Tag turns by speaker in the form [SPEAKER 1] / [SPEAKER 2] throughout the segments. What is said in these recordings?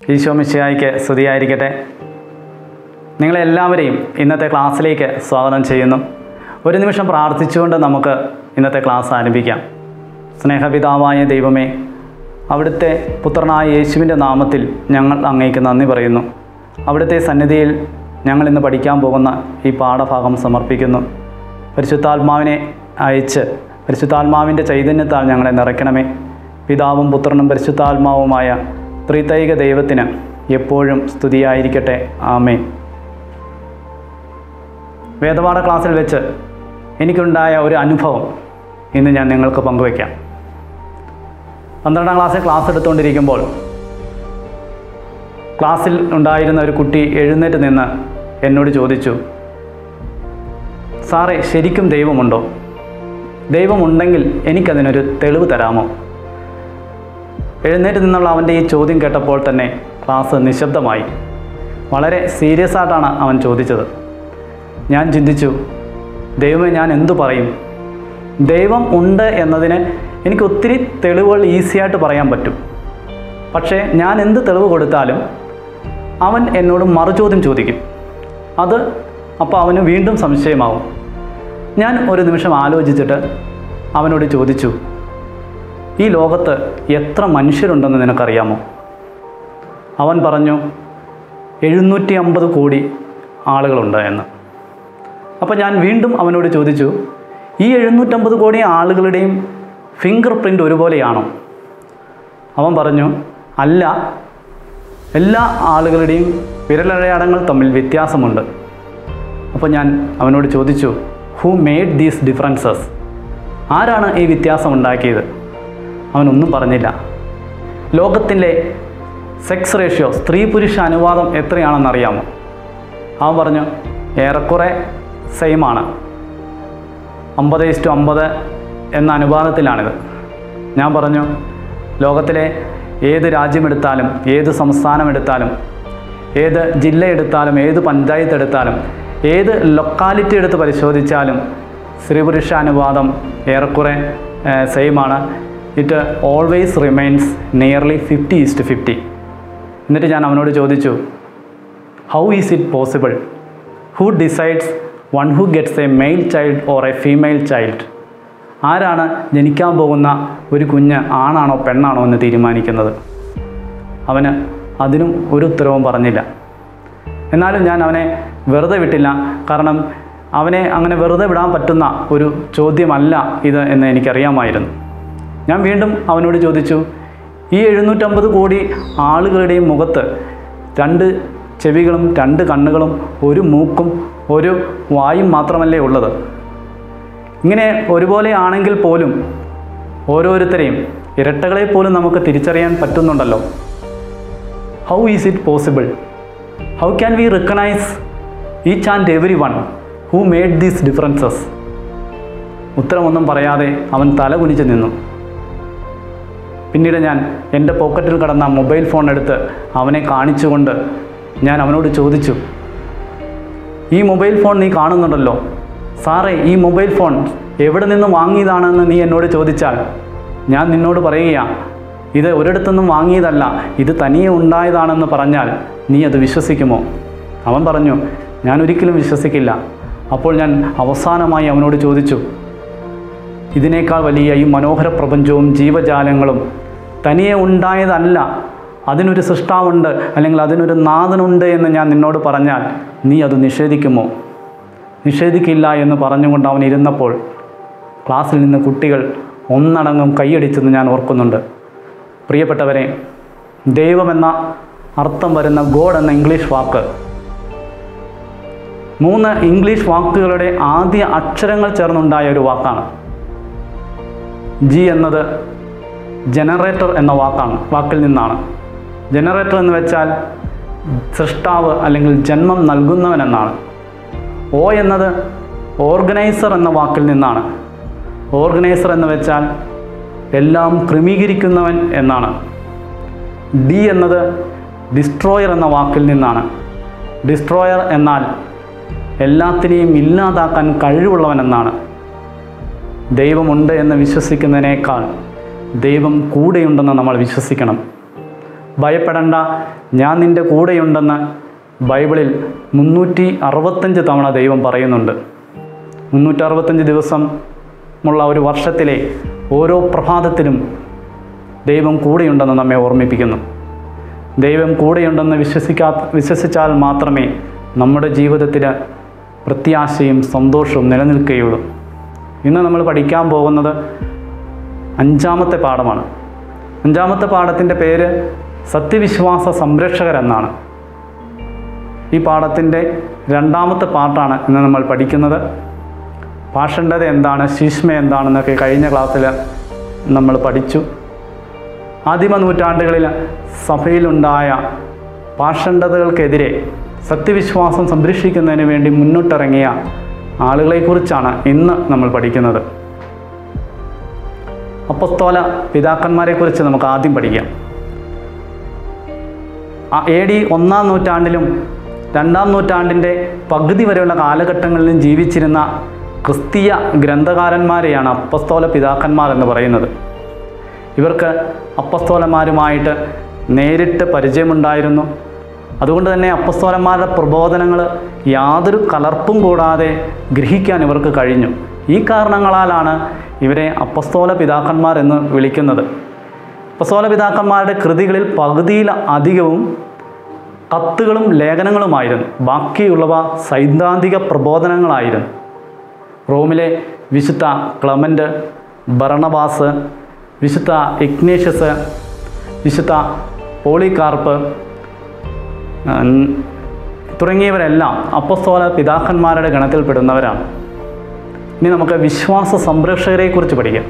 [SPEAKER 1] ഈശോ മിശിഹായിക്ക് സ്തുതിയായിരിക്കട്ടെ നിങ്ങളെല്ലാവരെയും ഇന്നത്തെ ക്ലാസ്സിലേക്ക് സ്വാഗതം ചെയ്യുന്നു ഒരു നിമിഷം പ്രാർത്ഥിച്ചുകൊണ്ട് നമുക്ക് ഇന്നത്തെ ക്ലാസ് ആരംഭിക്കാം സ്നേഹപിതാവായ ദൈവമേ അവിടുത്തെ പുത്രനായ യേശുവിൻ്റെ നാമത്തിൽ ഞങ്ങൾ അങ്ങേക്ക് നന്ദി പറയുന്നു അവിടുത്തെ സന്നിധിയിൽ ഞങ്ങൾ ഇന്ന് പഠിക്കാൻ പോകുന്ന ഈ പാഠഭാഗം സമർപ്പിക്കുന്നു പരിശുദ്ധാത്മാവിനെ അയച്ച് പരിശുദ്ധാത്മാവിൻ്റെ ചൈതന്യത്താൽ ഞങ്ങളെ നിറയ്ക്കണമേ പിതാവും പുത്രനും പരിശുദ്ധാത്മാവുമായ ത്രിതൈക ദൈവത്തിന് എപ്പോഴും സ്തുതിയായിരിക്കട്ടെ ആമേ വേദപാഠ ക്ലാസ്സിൽ വെച്ച് എനിക്കുണ്ടായ ഒരു അനുഭവം ഇന്ന് ഞാൻ നിങ്ങൾക്ക് പങ്കുവയ്ക്കാം പന്ത്രണ്ടാം ക്ലാസ്സിൽ ക്ലാസ് എടുത്തുകൊണ്ടിരിക്കുമ്പോൾ ക്ലാസ്സിൽ ഉണ്ടായിരുന്ന ഒരു കുട്ടി എഴുന്നേറ്റ് നിന്ന് എന്നോട് ചോദിച്ചു സാറേ ശരിക്കും ദൈവമുണ്ടോ ദൈവമുണ്ടെങ്കിൽ എനിക്കതിനൊരു തെളിവ് തരാമോ എഴുന്നേറ്റ് നിന്നുള്ള അവൻ്റെ ഈ ചോദ്യം കേട്ടപ്പോൾ തന്നെ ക്ലാസ് നിശബ്ദമായി വളരെ സീരിയസ് ആയിട്ടാണ് അവൻ ചോദിച്ചത് ഞാൻ ചിന്തിച്ചു ദൈവമേ ഞാൻ എന്തു പറയും ദൈവം ഉണ്ട് എന്നതിന് എനിക്ക് ഒത്തിരി തെളിവുകൾ ഈസിയായിട്ട് പറയാൻ പറ്റും പക്ഷേ ഞാൻ എന്ത് തെളിവ് കൊടുത്താലും അവൻ എന്നോട് മറുചോദ്യം ചോദിക്കും അത് അപ്പോൾ അവന് വീണ്ടും സംശയമാവും ഞാൻ ഒരു നിമിഷം ആലോചിച്ചിട്ട് അവനോട് ചോദിച്ചു ഈ ലോകത്ത് എത്ര മനുഷ്യരുണ്ടെന്ന് നിനക്കറിയാമോ അവൻ പറഞ്ഞു എഴുന്നൂറ്റി അമ്പത് കോടി ആളുകളുണ്ട് എന്ന് അപ്പോൾ ഞാൻ വീണ്ടും അവനോട് ചോദിച്ചു ഈ എഴുന്നൂറ്റമ്പത് കോടി ആളുകളുടെയും ഫിംഗർ പ്രിൻ്റ് ഒരുപോലെയാണോ അവൻ പറഞ്ഞു അല്ല എല്ലാ ആളുകളുടെയും വിരലടയാളങ്ങൾ തമ്മിൽ വ്യത്യാസമുണ്ട് അപ്പോൾ ഞാൻ അവനോട് ചോദിച്ചു ഹൂ മെയ്ഡ് ദീസ് ഡിഫറൻസസ് ആരാണ് ഈ വ്യത്യാസം ഉണ്ടാക്കിയത് അവനൊന്നും പറഞ്ഞില്ല ലോകത്തിലെ സെക്സ് റേഷ്യോ സ്ത്രീ പുരുഷ അനുപാതം എത്രയാണെന്നറിയാമോ അവൻ പറഞ്ഞു ഏറെക്കുറെ സെയിമാണ് അമ്പത് ഇസ്റ്റു അമ്പത് എന്ന അനുപാതത്തിലാണിത് ഞാൻ പറഞ്ഞു ലോകത്തിലെ ഏത് രാജ്യമെടുത്താലും ഏത് സംസ്ഥാനം എടുത്താലും ഏത് ജില്ല എടുത്താലും ഏത് പഞ്ചായത്ത് എടുത്താലും ഏത് ലൊക്കാലിറ്റി എടുത്ത് പരിശോധിച്ചാലും സ്ത്രീ പുരുഷ അനുപാതം ഏറെക്കുറെ സെയിമാണ് it always remains nearly fifty is to fifty എന്നിട്ട് ഞാൻ അവനോട് ചോദിച്ചു how is it possible who decides one who gets a male child or a female child ആരാണ് ജനിക്കാൻ പോകുന്ന ഒരു കുഞ്ഞ് ആണാണോ പെണ്ണാണോ എന്ന് തീരുമാനിക്കുന്നത് അവന് അതിനും ഒരു ഉത്തരവും പറഞ്ഞില്ല എന്നാലും ഞാൻ അവനെ വെറുതെ വിട്ടില്ല കാരണം അവനെ അങ്ങനെ വെറുതെ വിടാൻ പറ്റുന്ന ഒരു ചോദ്യമല്ല ഇത് എന്ന് എനിക്കറിയാമായിരുന്നു ഞാൻ വീണ്ടും അവനോട് ചോദിച്ചു ഈ എഴുന്നൂറ്റമ്പത് കോടി ആളുകളുടെയും മുഖത്ത് രണ്ട് ചെവികളും രണ്ട് കണ്ണുകളും ഒരു മൂക്കും ഒരു വായും മാത്രമല്ലേ ഉള്ളത് ഇങ്ങനെ ഒരുപോലെ ആണെങ്കിൽ പോലും ഓരോരുത്തരെയും ഇരട്ടകളെ പോലും നമുക്ക് തിരിച്ചറിയാൻ പറ്റുന്നുണ്ടല്ലോ how is it possible how can we recognise each and every one who made these differences ഉത്തരമൊന്നും പറയാതെ അവൻ തല കുനിച്ച് നിന്നു പിന്നീട് ഞാൻ എൻ്റെ പോക്കറ്റിൽ കിടന്ന മൊബൈൽ ഫോൺ എടുത്ത് അവനെ കാണിച്ചുകൊണ്ട് ഞാൻ അവനോട് ചോദിച്ചു ഈ മൊബൈൽ ഫോൺ നീ കാണുന്നുണ്ടല്ലോ സാറേ ഈ മൊബൈൽ ഫോൺ എവിടെ നിന്ന് വാങ്ങിയതാണെന്ന് നീ എന്നോട് ചോദിച്ചാൽ ഞാൻ നിന്നോട് പറയുകയാണ് ഇത് ഒരിടത്തുനിന്നും വാങ്ങിയതല്ല ഇത് തനിയെ ഉണ്ടായതാണെന്ന് പറഞ്ഞാൽ നീ അത് വിശ്വസിക്കുമോ അവൻ പറഞ്ഞു ഞാൻ ഒരിക്കലും വിശ്വസിക്കില്ല അപ്പോൾ ഞാൻ അവസാനമായി അവനോട് ചോദിച്ചു ഇതിനേക്കാൾ വലിയ ഈ മനോഹര പ്രപഞ്ചവും ജീവജാലങ്ങളും തനിയെ ഉണ്ടായതല്ല അതിനൊരു സൃഷ്ടാവുണ്ട് അല്ലെങ്കിൽ അതിനൊരു നാഥനുണ്ട് എന്ന് ഞാൻ നിന്നോട് പറഞ്ഞാൽ നീ അത് നിഷേധിക്കുമോ നിഷേധിക്കില്ല എന്ന് പറഞ്ഞുകൊണ്ട് അവൻ ഇരുന്നപ്പോൾ ക്ലാസ്സിൽ നിന്ന് കുട്ടികൾ ഒന്നടങ്കം കൈയടിച്ചെന്ന് ഞാൻ ഓർക്കുന്നുണ്ട് പ്രിയപ്പെട്ടവരെ ദൈവമെന്ന അർത്ഥം വരുന്ന ഗോഡ് എന്ന ഇംഗ്ലീഷ് വാക്ക് മൂന്ന് ഇംഗ്ലീഷ് വാക്കുകളുടെ ആദ്യ അക്ഷരങ്ങൾ ചേർന്നുണ്ടായ ഒരു വാക്കാണ് ജി എന്നത് ജനറേറ്റർ എന്ന വാക്കാണ് വാക്കിൽ നിന്നാണ് ജനറേറ്റർ എന്ന് വെച്ചാൽ സൃഷ്ടാവ് അല്ലെങ്കിൽ ജന്മം നൽകുന്നവൻ എന്നാണ് ഒ എന്നത് ഓർഗനൈസർ എന്ന വാക്കിൽ നിന്നാണ് ഓർഗനൈസർ എന്ന് വെച്ചാൽ എല്ലാം ക്രമീകരിക്കുന്നവൻ എന്നാണ് ഡി എന്നത് ഡിസ്ട്രോയർ എന്ന വാക്കിൽ നിന്നാണ് ഡിസ്ട്രോയർ എന്നാൽ എല്ലാത്തിനെയും ഇല്ലാതാക്കാൻ കഴിവുള്ളവൻ എന്നാണ് ദൈവമുണ്ട് എന്ന് വിശ്വസിക്കുന്നതിനേക്കാൾ ദൈവം കൂടെയുണ്ടെന്ന് നമ്മൾ വിശ്വസിക്കണം ഭയപ്പെടണ്ട ഞാൻ നിൻ്റെ കൂടെയുണ്ടെന്ന് ബൈബിളിൽ മുന്നൂറ്റി അറുപത്തഞ്ച് തവണ ദൈവം പറയുന്നുണ്ട് മുന്നൂറ്ററുപത്തഞ്ച് ദിവസം ഉള്ള ഒരു വർഷത്തിലെ ഓരോ പ്രഭാതത്തിലും ദൈവം കൂടെയുണ്ടെന്ന് നമ്മെ ഓർമ്മിപ്പിക്കുന്നു ദൈവം കൂടെയുണ്ടെന്ന് വിശ്വസിക്കാ വിശ്വസിച്ചാൽ മാത്രമേ നമ്മുടെ ജീവിതത്തിൽ പ്രത്യാശയും സന്തോഷവും നിലനിൽക്കുകയുള്ളൂ ഇന്ന് നമ്മൾ പഠിക്കാൻ പോകുന്നത് അഞ്ചാമത്തെ പാഠമാണ് അഞ്ചാമത്തെ പാഠത്തിൻ്റെ പേര് സത്യവിശ്വാസ സംരക്ഷകർ എന്നാണ് ഈ പാഠത്തിൻ്റെ രണ്ടാമത്തെ പാർട്ടാണ് ഇന്ന് നമ്മൾ പഠിക്കുന്നത് പാഷണ്ഡത എന്താണ് ശീഷ്മ എന്താണെന്നൊക്കെ കഴിഞ്ഞ ക്ലാസ്സിൽ നമ്മൾ പഠിച്ചു ആദിമ നൂറ്റാണ്ടുകളിൽ സഭയിലുണ്ടായ പാഷണ്ഡതകൾക്കെതിരെ സത്യവിശ്വാസം സംരക്ഷിക്കുന്നതിന് വേണ്ടി മുന്നോട്ടിറങ്ങിയ ആളുകളെക്കുറിച്ചാണ് ഇന്ന് നമ്മൾ പഠിക്കുന്നത് അപ്പസ്തോല പിതാക്കന്മാരെക്കുറിച്ച് നമുക്ക് ആദ്യം പഠിക്കാം എ ഡി ഒന്നാം നൂറ്റാണ്ടിലും രണ്ടാം നൂറ്റാണ്ടിൻ്റെ പകുതി വരെയുള്ള കാലഘട്ടങ്ങളിലും ജീവിച്ചിരുന്ന ക്രിസ്തീയ ഗ്രന്ഥകാരന്മാരെയാണ് അപ്പസ്തോല പിതാക്കന്മാർ എന്ന് പറയുന്നത് ഇവർക്ക് അപ്പസ്തോലന്മാരുമായിട്ട് നേരിട്ട് പരിചയമുണ്ടായിരുന്നു അതുകൊണ്ട് തന്നെ അപ്പസ്തോലന്മാരുടെ പ്രബോധനങ്ങൾ യാതൊരു കലർപ്പും കൂടാതെ ഗ്രഹിക്കാൻ ഇവർക്ക് കഴിഞ്ഞു ഈ കാരണങ്ങളാലാണ് ഇവരെ അപ്പസ്തോല പിതാക്കന്മാർ എന്ന് വിളിക്കുന്നത് അപ്പസ്തോല പിതാക്കന്മാരുടെ കൃതികളിൽ പകുതിയിൽ അധികവും കത്തുകളും ലേഖനങ്ങളുമായിരുന്നു ബാക്കിയുള്ളവ സൈദ്ധാന്തിക പ്രബോധനങ്ങളായിരുന്നു റോമിലെ വിശുദ്ധ ക്ലമൻ്റ് ഭരണബാസ് വിശുദ്ധ ഇഗ്നേഷ്യസ് വിശുദ്ധ പോളികാർപ്പ് ഉം, തുടങ്ങിയവരെല്ലാം അപ്പസ്തോല പിതാക്കന്മാരുടെ ഗണത്തിൽപ്പെടുന്നവരാണ് ഇനി നമുക്ക് വിശ്വാസ സംരക്ഷകരെക്കുറിച്ച് പഠിക്കാം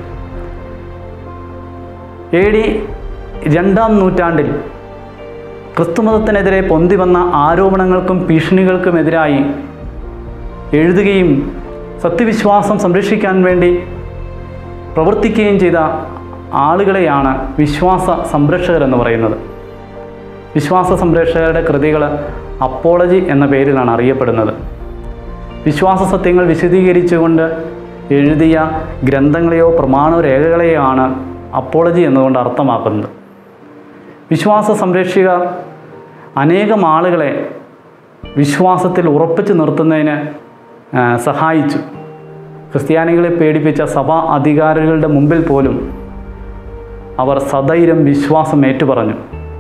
[SPEAKER 1] എ ഡി രണ്ടാം നൂറ്റാണ്ടിൽ ക്രിസ്തുമതത്തിനെതിരെ പൊന്തി വന്ന ആരോപണങ്ങൾക്കും ഭീഷണികൾക്കുമെതിരായി എഴുതുകയും സത്യവിശ്വാസം സംരക്ഷിക്കാൻ വേണ്ടി പ്രവർത്തിക്കുകയും ചെയ്ത ആളുകളെയാണ് വിശ്വാസ സംരക്ഷകർ എന്ന് പറയുന്നത് വിശ്വാസ സംരക്ഷകരുടെ കൃതികൾ അപ്പോളജി എന്ന പേരിലാണ് അറിയപ്പെടുന്നത് വിശ്വാസ സത്യങ്ങൾ വിശദീകരിച്ചുകൊണ്ട് എഴുതിയ ഗ്രന്ഥങ്ങളെയോ പ്രമാണ രേഖകളെയോ ആണ് അപ്പോളജി എന്നുകൊണ്ട് അർത്ഥമാക്കുന്നത് വിശ്വാസ സംരക്ഷകർ അനേകം ആളുകളെ വിശ്വാസത്തിൽ ഉറപ്പിച്ചു നിർത്തുന്നതിന് ആ, സഹായിച്ചു ക്രിസ്ത്യാനികളെ പേടിപ്പിച്ച സഭാ അധികാരികളുടെ മുമ്പിൽ പോലും അവർ സധൈര്യം വിശ്വാസം ഏറ്റുപറഞ്ഞു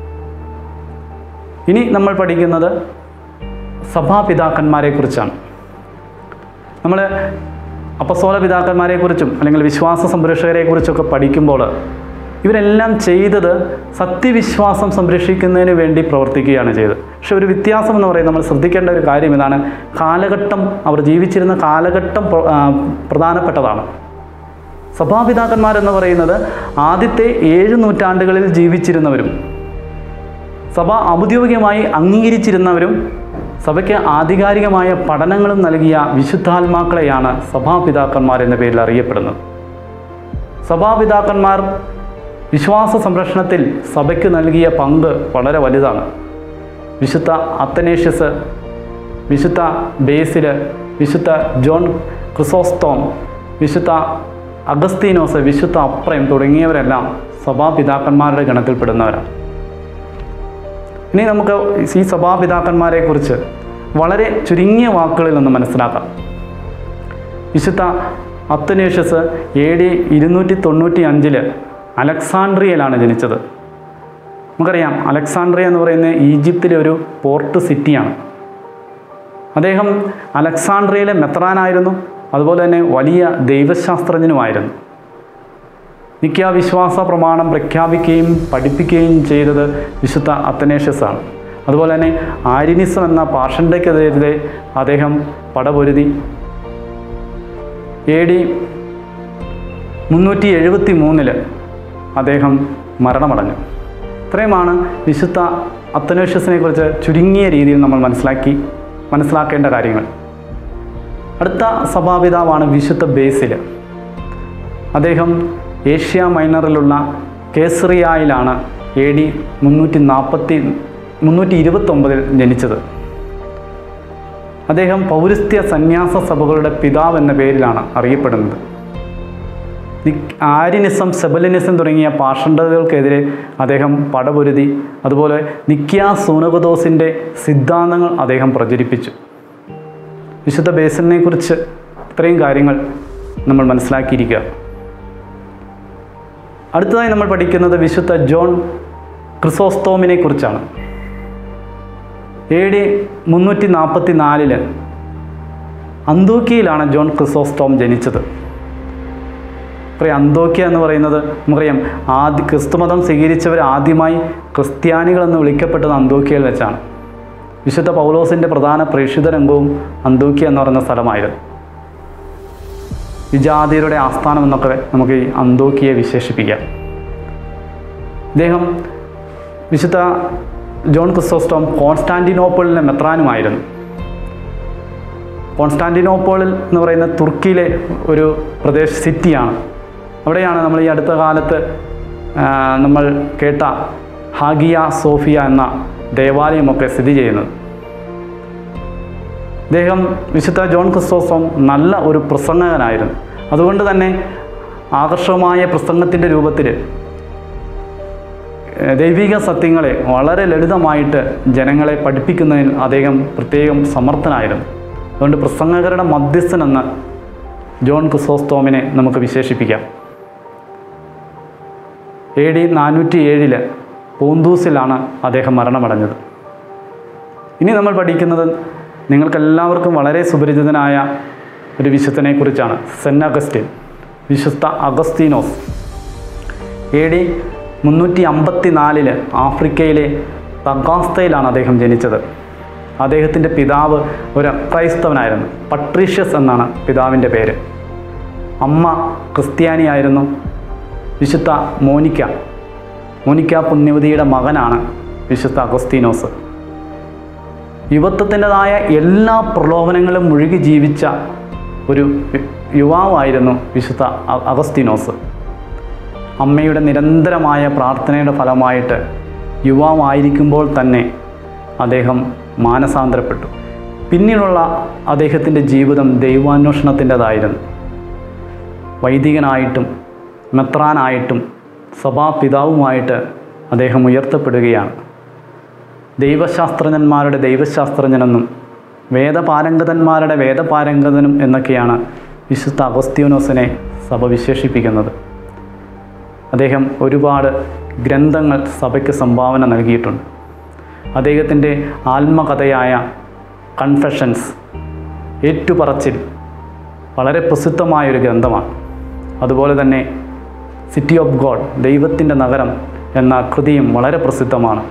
[SPEAKER 1] ഇനി നമ്മൾ പഠിക്കുന്നത് സഭാപിതാക്കന്മാരെക്കുറിച്ചാണ് നമ്മൾ അപ്പസ്തോല പിതാക്കന്മാരെക്കുറിച്ചും അല്ലെങ്കിൽ വിശ്വാസ സംരക്ഷകരെക്കുറിച്ചൊക്കെ പഠിക്കുമ്പോൾ ഇവരെല്ലാം ചെയ്തത് സത്യവിശ്വാസം സംരക്ഷിക്കുന്നതിന് വേണ്ടി പ്രവർത്തിക്കുകയാണ് ചെയ്തത് പക്ഷെ ഒരു വ്യത്യാസം എന്ന് പറയുന്നത് നമ്മൾ ശ്രദ്ധിക്കേണ്ട ഒരു കാര്യം ഇതാണ് കാലഘട്ടം അവർ ജീവിച്ചിരുന്ന കാലഘട്ടം പ്ര- ആ, പ്രധാനപ്പെട്ടതാണ് സഭാപിതാക്കന്മാരെന്ന് പറയുന്നത് ആദ്യത്തെ ഏഴ് നൂറ്റാണ്ടുകളിൽ ജീവിച്ചിരുന്നവരും സഭ ഔദ്യോഗികമായി അംഗീകരിച്ചിരുന്നവരും സഭയ്ക്ക് ആധികാരികമായ പഠനങ്ങളും നൽകിയ വിശുദ്ധാത്മാക്കളെയാണ് സഭാപിതാക്കന്മാർ എന്ന പേരിൽ അറിയപ്പെടുന്നത് സഭാപിതാക്കന്മാർ വിശ്വാസ സംരക്ഷണത്തിൽ സഭയ്ക്ക് നൽകിയ പങ്ക് വളരെ വലുതാണ് വിശുദ്ധ അത്തനേഷ്യസ് വിശുദ്ധ ബേസില് വിശുദ്ധ ജോൺ ക്രിസോസ്തോം വിശുദ്ധ അഗസ്തീനോസ് വിശുദ്ധ അപ്രയം തുടങ്ങിയവരെല്ലാം സഭാപിതാക്കന്മാരുടെ ഗണത്തിൽപ്പെടുന്നവരാണ് ഇനി നമുക്ക് ഈ സഭാപിതാക്കന്മാരെക്കുറിച്ച് വളരെ ചുരുങ്ങിയ വാക്കുകളിൽ ഒന്ന് മനസ്സിലാക്കാം വിശുദ്ധ അത്തനേഷ്യസ് എ ഡി ഇരുന്നൂറ്റി തൊണ്ണൂറ്റി അഞ്ചില് അലക്സാണ്ട്രിയയിലാണ് ജനിച്ചത് നമുക്കറിയാം അലക്സാണ്ട്രിയ എന്ന് പറയുന്നത് ഈജിപ്തിലെ ഒരു പോർട്ട് സിറ്റിയാണ് അദ്ദേഹം അലക്സാണ്ട്രിയയിലെ മെത്രാനായിരുന്നു അതുപോലെ തന്നെ വലിയ ദൈവശാസ്ത്രജ്ഞനുമായിരുന്നു നിക്ക വിശ്വാസ പ്രമാണം പ്രഖ്യാപിക്കുകയും പഠിപ്പിക്കുകയും ചെയ്തത് വിശുദ്ധ അത്തനേഷ്യസ് ആണ് അതുപോലെ തന്നെ ആരിനിസം എന്ന പാഷണ്ടയ്ക്കെതിരെ അദ്ദേഹം പടപൊരുതി എ ഡി മുന്നൂറ്റി എഴുപത്തി മൂന്നില് അദ്ദേഹം മരണമടഞ്ഞു ഇത്രയുമാണ് വിശുദ്ധ അത്തനേഷ്യസിനെ കുറിച്ച് ചുരുങ്ങിയ രീതിയിൽ നമ്മൾ മനസ്സിലാക്കി മനസ്സിലാക്കേണ്ട കാര്യങ്ങൾ അടുത്ത സഭാപിതാവാണ് വിശുദ്ധ ബേസിൽ അദ്ദേഹം ഏഷ്യ മൈനറിലുള്ള കേസറിയായിലാണ് എ ഡി മുന്നൂറ്റി നാൽപ്പത്തി മുന്നൂറ്റി ഇരുപത്തൊമ്പതിൽ ജനിച്ചത് അദ്ദേഹം പൗരസ്ത്യ സന്യാസ സഭകളുടെ പിതാവ് എന്ന പേരിലാണ് അറിയപ്പെടുന്നത് നി- ആര്യനിസം സെബലിനിസം തുടങ്ങിയ പാഷണ്ഡതകൾക്കെതിരെ അദ്ദേഹം പടപൊരുതി അതുപോലെ നിക്യ സൂനകദോസിൻ്റെ സിദ്ധാന്തങ്ങൾ അദ്ദേഹം പ്രചരിപ്പിച്ചു വിശുദ്ധ ബേസലിനെ കുറിച്ച് ഇത്രയും കാര്യങ്ങൾ നമ്മൾ മനസ്സിലാക്കിയിരിക്കുക അടുത്തതായി നമ്മൾ പഠിക്കുന്നത് വിശുദ്ധ ജോൺ ക്രിസോസ്തോമിനെ കുറിച്ചാണ് എ ഡി മുന്നൂറ്റി നാൽപ്പത്തി നാലില് അന്തോക്കിയിലാണ് ജോൺ ക്രിസോസ്റ്റോം ജനിച്ചത് പറയാം അന്തോക്കിയ എന്ന് പറയുന്നത് നമുക്കറിയാം ആദ്യ ക്രിസ്തുമതം സ്വീകരിച്ചവർ ആദ്യമായി ക്രിസ്ത്യാനികൾ എന്ന് വിളിക്കപ്പെട്ടത് അന്തോക്കിയയിൽ വെച്ചാണ് വിശുദ്ധ പൗലോസിൻ്റെ പ്രധാന പ്രേക്ഷിത രംഗവും അന്തോക്കിയ എന്ന് പറയുന്ന സ്ഥലമായിരുന്നു വിജാതിയരുടെ ആസ്ഥാനം എന്നൊക്കെ നമുക്ക് ഈ അന്തോക്കിയെ വിശേഷിപ്പിക്കാം ഇദ്ദേഹം വിശുദ്ധ ജോൺ ക്രിസോസ്റ്റോം കോൺസ്റ്റാന്റിനോപ്പിളിലെ മെത്രാനുമായിരുന്നു കോൺസ്റ്റാന്റിനോപ്പോളിൽ എന്ന് പറയുന്ന തുർക്കിയിലെ ഒരു പ്രദേശ സിറ്റിയാണ് അവിടെയാണ് നമ്മൾ ഈ അടുത്ത കാലത്ത് ആ, നമ്മൾ കേട്ട ഹാഗിയ സോഫിയ എന്ന ദേവാലയമൊക്കെ സ്ഥിതി ചെയ്യുന്നത് അദ്ദേഹം വിശുദ്ധ ജോൺ ക്രിസ്തോസം നല്ല ഒരു പ്രസംഗകനായിരുന്നു അതുകൊണ്ട് തന്നെ ആകർഷകമായ പ്രസംഗത്തിൻ്റെ രൂപത്തിൽ ഏഹ് ദൈവിക സത്യങ്ങളെ വളരെ ലളിതമായിട്ട് ജനങ്ങളെ പഠിപ്പിക്കുന്നതിൽ അദ്ദേഹം പ്രത്യേകം സമർത്ഥനായിരുന്നു അതുകൊണ്ട് പ്രസംഗകരുടെ മധ്യസ്ഥനെന്ന് ജോൺ ക്രിസോസ്തോമിനെ നമുക്ക് വിശേഷിപ്പിക്കാം എ ഡി നാനൂറ്റി ഏഴില് പൂന്തൂസിലാണ് അദ്ദേഹം മരണമടഞ്ഞത് ഇനി നമ്മൾ പഠിക്കുന്നത് നിങ്ങൾക്കെല്ലാവർക്കും വളരെ സുപരിചിതനായ ഒരു വിശുദ്ധനെക്കുറിച്ചാണ് സെൻ അഗസ്റ്റിൻ വിശുദ്ധ അഗസ്തീനോസ് എ ഡി മുന്നൂറ്റി അമ്പത്തി നാലില് ആഫ്രിക്കയിലെ തഗാസ്തയിലാണ് അദ്ദേഹം ജനിച്ചത് അദ്ദേഹത്തിൻ്റെ പിതാവ് ഒരു ക്രൈസ്തവനായിരുന്നു പട്രീഷ്യസ് എന്നാണ് പിതാവിൻ്റെ പേര് അമ്മ ക്രിസ്ത്യാനിയായിരുന്നു വിശുദ്ധ മോനിക്ക മോനിക്ക പുണ്യവതിയുടെ മകനാണ് വിശുദ്ധ അഗസ്തീനോസ് യുവത്വത്തിൻ്റെതായ എല്ലാ പ്രലോഭനങ്ങളും മുഴുകി ജീവിച്ച ഒരു യു- യുവാവായിരുന്നു വിശുദ്ധ അ- അഗസ്തീനോസ് അമ്മയുടെ നിരന്തരമായ പ്രാർത്ഥനയുടെ ഫലമായിട്ട് യുവാവായിരിക്കുമ്പോൾ തന്നെ അദ്ദേഹം മാനസാന്തരപ്പെട്ടു പിന്നീടുള്ള അദ്ദേഹത്തിൻ്റെ ജീവിതം ദൈവാന്വേഷണത്തിൻ്റെതായിരുന്നു വൈദികനായിട്ടും മെത്രാനായിട്ടും സഭാപിതാവുമായിട്ട് അദ്ദേഹം ഉയർത്തപ്പെടുകയാണ് ദൈവശാസ്ത്രജ്ഞന്മാരുടെ ദൈവശാസ്ത്രജ്ഞനെന്നും വേദപാരംഗതന്മാരുടെ വേദപാരംഗതനും എന്നൊക്കെയാണ് വിശുദ്ധ അഗസ്ത്യോനോസിനെ സഭ വിശേഷിപ്പിക്കുന്നത് അദ്ദേഹം ഒരുപാട് ഗ്രന്ഥങ്ങൾ സഭയ്ക്ക് സംഭാവന നൽകിയിട്ടുണ്ട് അദ്ദേഹത്തിൻ്റെ ആത്മകഥയായ കൺഫെഷൻസ് ഏറ്റുപറച്ചിൽ വളരെ പ്രസിദ്ധമായൊരു ഗ്രന്ഥമാണ് അതുപോലെ തന്നെ സിറ്റി ഓഫ് ഗോഡ് ദൈവത്തിൻ്റെ നഗരം എന്ന കൃതിയും വളരെ പ്രസിദ്ധമാണ്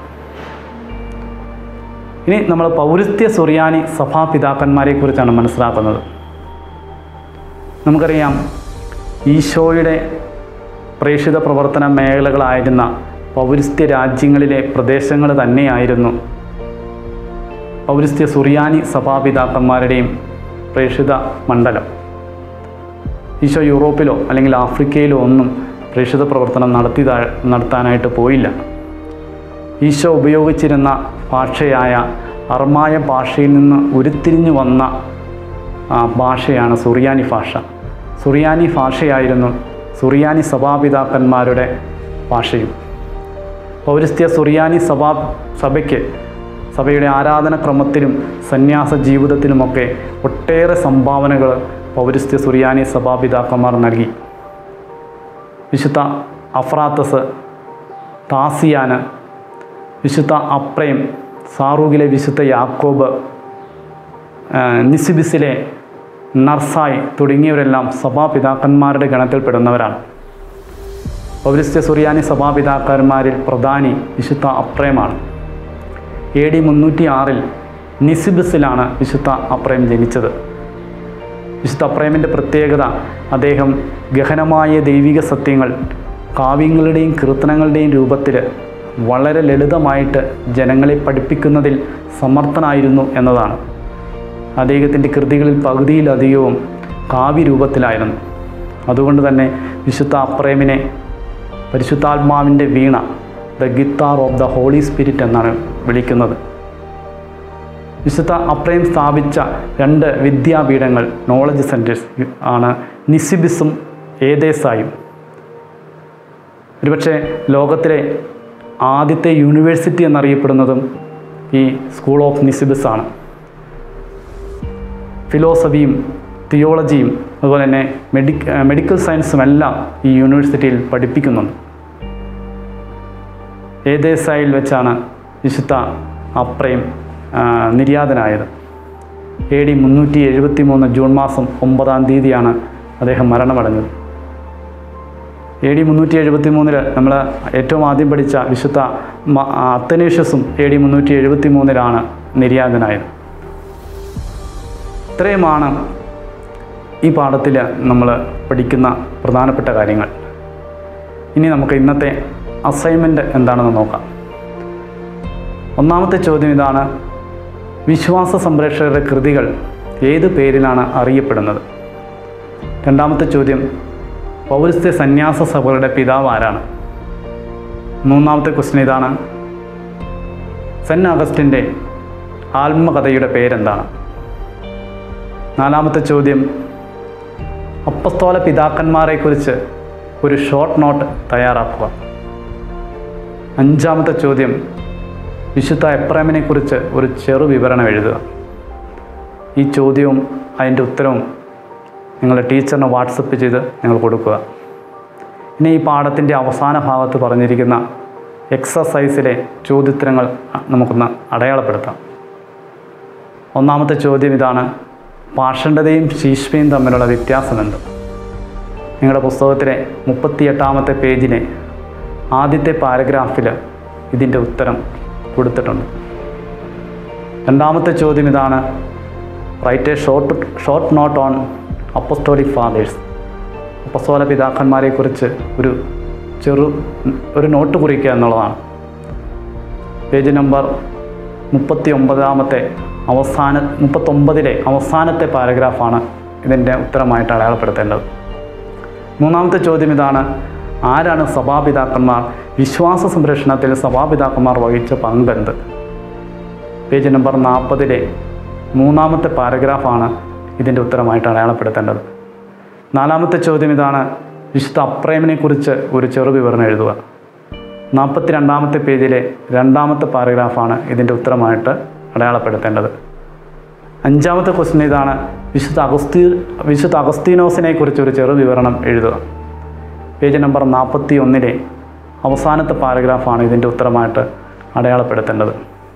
[SPEAKER 1] ഇനി നമ്മൾ പൗരസ്ത്യ സുറിയാനി സഭാപിതാക്കന്മാരെക്കുറിച്ചാണ് മനസ്സിലാക്കുന്നത് നമുക്കറിയാം ഈശോയുടെ പ്രേക്ഷിത പ്രവർത്തന മേഖലകളായിരുന്ന പൗരസ്ത്യ രാജ്യങ്ങളിലെ പ്രദേശങ്ങൾ തന്നെയായിരുന്നു പൗരസ്ത്യ സുറിയാനി സഭാപിതാക്കന്മാരുടെയും പ്രേക്ഷിത മണ്ഡലം ഈശോ യൂറോപ്പിലോ അല്ലെങ്കിൽ ആഫ്രിക്കയിലോ ഒന്നും പ്രേക്ഷിത പ്രവർത്തനം നടത്തി നടത്താനായിട്ട് പോയില്ല ഈശോ ഉപയോഗിച്ചിരുന്ന ഭാഷയായ അർമായ ഭാഷയിൽ നിന്ന് ഉരുത്തിരിഞ്ഞു വന്ന ആ, ഭാഷയാണ് സുറിയാനി ഭാഷ സുറിയാനി ഭാഷയായിരുന്നു സുറിയാനി സഭാപിതാക്കന്മാരുടെ ഭാഷയും പൗരസ്ത്യ സുറിയാനി സഭാ സഭയ്ക്ക് സഭയുടെ ആരാധനക്രമത്തിലും സന്യാസ ജീവിതത്തിലുമൊക്കെ ഒട്ടേറെ സംഭാവനകൾ പൗരസ്ത്യ സുറിയാനി സഭാപിതാക്കന്മാർ നൽകി വിശുദ്ധ അഫ്രാത്തസ് താസിയാന് വിശുദ്ധ അപ്രയം സാറൂഖിലെ വിശുദ്ധ യാക്കോബ് ആ, നിസിബിസിലെ നർസായ് തുടങ്ങിയവരെല്ലാം സഭാപിതാക്കന്മാരുടെ ഗണത്തിൽപ്പെടുന്നവരാണ് പൗരസ്ത്യ സുറിയാനി സഭാപിതാക്കന്മാരിൽ പ്രധാനി വിശുദ്ധ അപ്രയമാണ് എ ഡി മുന്നൂറ്റി ആറിൽ നിസിബിസിലാണ് വിശുദ്ധ അപ്രയം ജനിച്ചത് വിശുദ്ധ അപ്രയമിൻ്റെ പ്രത്യേകത അദ്ദേഹം ഗഹനമായ ദൈവിക സത്യങ്ങൾ കാവ്യങ്ങളുടെയും കീർത്തനങ്ങളുടെയും രൂപത്തിൽ വളരെ ലളിതമായിട്ട് ജനങ്ങളെ പഠിപ്പിക്കുന്നതിൽ സമർത്ഥനായിരുന്നു എന്നതാണ് അദ്ദേഹത്തിൻ്റെ കൃതികളിൽ പകുതിയിലധികവും കാവ്യരൂപത്തിലായിരുന്നു അതുകൊണ്ട് തന്നെ വിശുദ്ധ അപ്രേമിനെ പരിശുദ്ധാത്മാവിൻ്റെ വീണ the guitar of the holy spirit എന്നാണ് വിളിക്കുന്നത് വിശുദ്ധ അപ്രയം സ്ഥാപിച്ച രണ്ട് വിദ്യാപീഠങ്ങൾ നോളജ് സെൻറ്റേഴ്സ് ആണ് നിസിബിസും ഏതേസായും ഒരുപക്ഷെ ലോകത്തിലെ ആദ്യത്തെ യൂണിവേഴ്സിറ്റി എന്നറിയപ്പെടുന്നതും ഈ സ്കൂൾ ഓഫ് നിസിബിസ് ആണ് ഫിലോസഫിയും തിയോളജിയും അതുപോലെ തന്നെ മെഡിക് മെഡിക്കൽ സയൻസും എല്ലാം ഈ യൂണിവേഴ്സിറ്റിയിൽ പഠിപ്പിക്കുന്നുണ്ട് ഏതേസായിൽ വെച്ചാണ് വിശുദ്ധ അപ്രയും ആ, നിര്യാതനായത് എ ഡി മുന്നൂറ്റി എഴുപത്തി മൂന്ന് ജൂൺ മാസം ഒമ്പതാം തീയതിയാണ് അദ്ദേഹം മരണമടഞ്ഞത് എ ഡി മുന്നൂറ്റി എഴുപത്തി മൂന്നിൽ നമ്മൾ ഏറ്റവും ആദ്യം പഠിച്ച വിശുദ്ധ മ- അത്തനേഷ്യസും എ ഡി മുന്നൂറ്റി എഴുപത്തി മൂന്നിലാണ് നിര്യാതനായത് ഇത്രയുമാണ് ഈ പാഠത്തിൽ നമ്മൾ പഠിക്കുന്ന പ്രധാനപ്പെട്ട കാര്യങ്ങൾ ഇനി നമുക്ക് ഇന്നത്തെ അസൈൻമെൻറ്റ് എന്താണെന്ന് നോക്കാം ഒന്നാമത്തെ ചോദ്യം ഇതാണ് വിശ്വാസ സംരക്ഷകരുടെ കൃതികൾ ഏത് പേരിലാണ് അറിയപ്പെടുന്നത് രണ്ടാമത്തെ ചോദ്യം പൗരസ്ത്യ സന്യാസ സഭകളുടെ പിതാവ് ആരാണ് മൂന്നാമത്തെ ക്വസ്റ്റ്യൻ ഇതാണ് സെൻറ്റ് അഗസ്റ്റിൻ്റെ ആത്മകഥയുടെ പേരെന്താണ് നാലാമത്തെ ചോദ്യം അപ്പസ്തോല പിതാക്കന്മാരെക്കുറിച്ച് ഒരു ഷോർട്ട് നോട്ട് തയ്യാറാക്കുക അഞ്ചാമത്തെ ചോദ്യം വിശുദ്ധ എപ്രേമിനെക്കുറിച്ച് ഒരു ചെറു വിവരണം എഴുതുക ഈ ചോദ്യവും അതിൻ്റെ ഉത്തരവും നിങ്ങളുടെ ടീച്ചറിന് വാട്സപ്പ് ചെയ്ത് നിങ്ങൾ കൊടുക്കുക ഇനി ഈ പാഠത്തിൻ്റെ അവസാന ഭാഗത്ത് പറഞ്ഞിരിക്കുന്ന എക്സസൈസിലെ ചോദ്യോത്തരങ്ങൾ നമുക്കൊന്ന് അടയാളപ്പെടുത്താം ഒന്നാമത്തെ ചോദ്യം ഇതാണ് പാഷണ്ഡതയും ശീഷ്മയും തമ്മിലുള്ള വ്യത്യാസമെന്ത് നിങ്ങളുടെ പുസ്തകത്തിലെ മുപ്പത്തിയെട്ടാമത്തെ പേജിലെ ആദ്യത്തെ പാരഗ്രാഫിൽ ഇതിൻ്റെ ഉത്തരം കൊടുത്തിട്ടുണ്ട് രണ്ടാമത്തെ ചോദ്യം ഇതാണ് write a short short note on apostolic fathers അപ്പസ്തോല പിതാക്കന്മാരെക്കുറിച്ച് ഒരു ചെറു ഒരു നോട്ട് കുറിക്കുക എന്നുള്ളതാണ് പേജ് നമ്പർ മുപ്പത്തി ഒമ്പതാമത്തെ അവസാന മുപ്പത്തൊമ്പതിലെ അവസാനത്തെ പാരഗ്രാഫാണ് ഇതിൻ്റെ ഉത്തരമായിട്ട് അടയാളപ്പെടുത്തേണ്ടത് മൂന്നാമത്തെ ചോദ്യം ഇതാണ് ആരാണ് സഭാപിതാക്കന്മാർ വിശ്വാസ സംരക്ഷണത്തിൽ സഭാപിതാക്കന്മാർ വഹിച്ച പങ്കെന്ത് പേജ് നമ്പർ നാൽപ്പതിലെ മൂന്നാമത്തെ പാരഗ്രാഫാണ് ഇതിൻ്റെ ഉത്തരമായിട്ട് അടയാളപ്പെടുത്തേണ്ടത് നാലാമത്തെ ചോദ്യം ഇതാണ് വിശുദ്ധ അപ്രേമിനെക്കുറിച്ച് ഒരു ചെറു വിവരണം എഴുതുക നാൽപ്പത്തി രണ്ടാമത്തെ പേജിലെ രണ്ടാമത്തെ പാരഗ്രാഫാണ് ഇതിൻ്റെ ഉത്തരമായിട്ട് അടയാളപ്പെടുത്തേണ്ടത് അഞ്ചാമത്തെ ക്വസ്റ്റ്യൻ ഇതാണ് വിശുദ്ധ അഗസ്തീ വിശുദ്ധ അഗസ്തീനോസിനെ കുറിച്ച് ഒരു ചെറു വിവരണം എഴുതുക പേജ് നമ്പർ നാൽപ്പത്തി ഒന്നിലെ അവസാനത്തെ പാരഗ്രാഫാണ് ഇതിൻ്റെ ഉത്തരമായിട്ട് അടയാളപ്പെടുത്തേണ്ടത്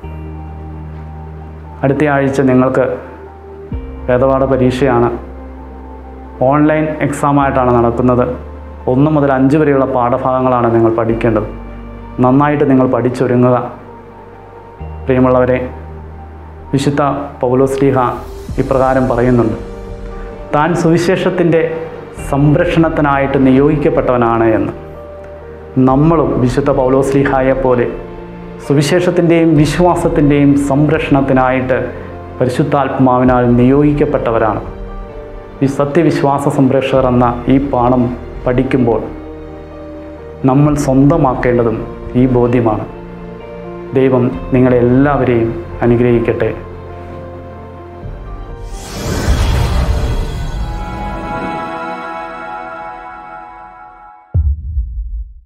[SPEAKER 1] അടുത്ത ആഴ്ച നിങ്ങൾക്ക് വേദപാഠ പരീക്ഷയാണ് ഓൺലൈൻ എക്സാമായിട്ടാണ് നടക്കുന്നത് ഒന്ന് മുതൽ അഞ്ച് വരെയുള്ള പാഠഭാഗങ്ങളാണ് നിങ്ങൾ പഠിക്കേണ്ടത് നന്നായിട്ട് നിങ്ങൾ പഠിച്ചൊരുങ്ങുക പ്രിയമുള്ളവരെ വിശുദ്ധ പൗലോസ്ലീഹ ഇപ്രകാരം പറയുന്നുണ്ട് താൻ സുവിശേഷത്തിൻ്റെ സംരക്ഷണത്തിനായിട്ട് നിയോഗിക്കപ്പെട്ടവനാണ് എന്ന് നമ്മളും വിശുദ്ധ പൗലോസ്ലീഹായെ പോലെ സുവിശേഷത്തിൻ്റെയും വിശ്വാസത്തിൻ്റെയും സംരക്ഷണത്തിനായിട്ട് പരിശുദ്ധാത്മാവിനാൽ നിയോഗിക്കപ്പെട്ടവരാണ് ഈ സത്യവിശ്വാസ സംരക്ഷകർ എന്ന ഈ പാഠം പഠിക്കുമ്പോൾ നമ്മൾ സ്വന്തമാക്കേണ്ടതും ഈ ബോധ്യമാണ് ദൈവം നിങ്ങളെല്ലാവരെയും അനുഗ്രഹിക്കട്ടെ